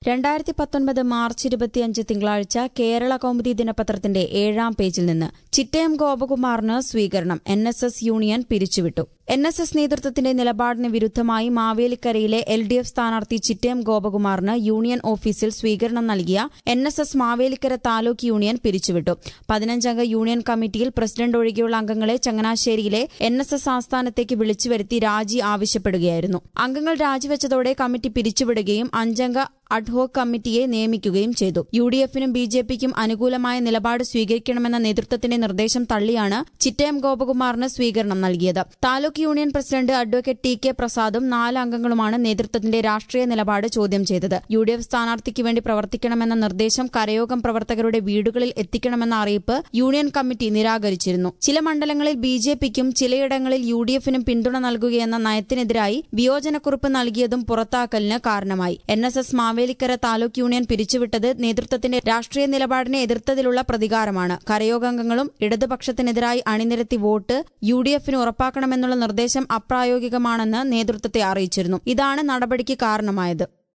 രണ്ടായിരത്തി പത്തൊൻപത് മാർച്ച് ഇരുപത്തിയഞ്ച് തിങ്കളാഴ്ച കേരള കൗമുദി ദിനപത്രത്തിന്റെ ഏഴാം പേജിൽ നിന്ന് ചിറ്റയം ഗോപകുമാറിന് സ്വീകരണം എൻ എസ് എസ് യൂണിയൻ പിരിച്ചുവിട്ടു എൻ എസ് എസ് നേതൃത്വത്തിന്റെ നിലപാടിന് വിരുദ്ധമായി മാവേലിക്കരയിലെ എൽ ഡി എഫ് സ്ഥാനാർത്ഥി ചിറ്റയം ഗോപകുമാറിന് യൂണിയൻ ഓഫീസിൽ സ്വീകരണം നൽകിയ N S S Mavelikara taluk union പിരിച്ചുവിട്ടു പതിനഞ്ചംഗ യൂണിയൻ കമ്മിറ്റിയിൽ പ്രസിഡന്റ് ഒഴികെയുള്ള അംഗങ്ങളെ ചങ്ങനാശ്ശേരിയിലെ എൻ എസ് എസ് ആസ്ഥാനത്തേക്ക് വിളിച്ചു വരുത്തി രാജി ആവശ്യപ്പെടുകയായിരുന്നു അംഗങ്ങൾ രാജിവെച്ചതോടെ കമ്മിറ്റി പിരിച്ചുവിടുകയും അഞ്ചംഗ അഡ്ഹോക് കമ്മിറ്റിയെ നിയമിക്കുകയും ചെയ്തു യു ഡി എഫിനും ബി ജെ പിക്കും അനുകൂലമായ നിലപാട് സ്വീകരിക്കണമെന്ന നേതൃത്വത്തിന്റെ നിർദ്ദേശം തള്ളിയാണ് ചിറ്റയം ഗോപകുമാറിന് സ്വീകരണം നൽകിയത് taluk union president advocate T K പ്രസാദും നാല് അംഗങ്ങളുമാണ് നേതൃത്വത്തിന്റെ രാഷ്ട്രീയ നിലപാട് ചോദ്യം ചെയ്തത് യു ഡി എഫ് സ്ഥാനാർത്ഥിക്ക് വേണ്ടി പ്രവർത്തിക്കണമെന്ന നിർദ്ദേശം കരയോഗം പ്രവർത്തകരുടെ വീടുകളിൽ എത്തിക്കണമെന്ന അറിയിപ്പ് യൂണിയൻ കമ്മിറ്റി നിരാകരിച്ചിരുന്നു ചില മണ്ഡലങ്ങളിൽ ബി ജെ പിക്കും ചിലയിടങ്ങളിൽ യു ഡി എഫിനും പിന്തുണ നൽകുകയെന്ന നയത്തിനെതിരായി വിയോജനക്കുറിപ്പ് നൽകിയതും പുറത്താക്കലിന് കാരണമായി N S S Mavelikara taluk union പിരിച്ചുവിട്ടത് നേതൃത്വത്തിന്റെ രാഷ്ട്രീയ നിലപാടിനെ എതിർത്തതിലുള്ള പ്രതികാരമാണ് കരയോഗാംഗങ്ങളും ഇടതുപക്ഷത്തിനെതിരായി അണിനിരത്തി വോട്ട് യു ഡി എഫിന് ഉറപ്പാക്കണമെന്നുള്ള നിർദ്ദേശം അപ്രായോഗികമാണെന്ന് നേതൃത്വത്തെ അറിയിച്ചിരുന്നു ഇതാണ് നടപടിക്ക് കാരണമായത്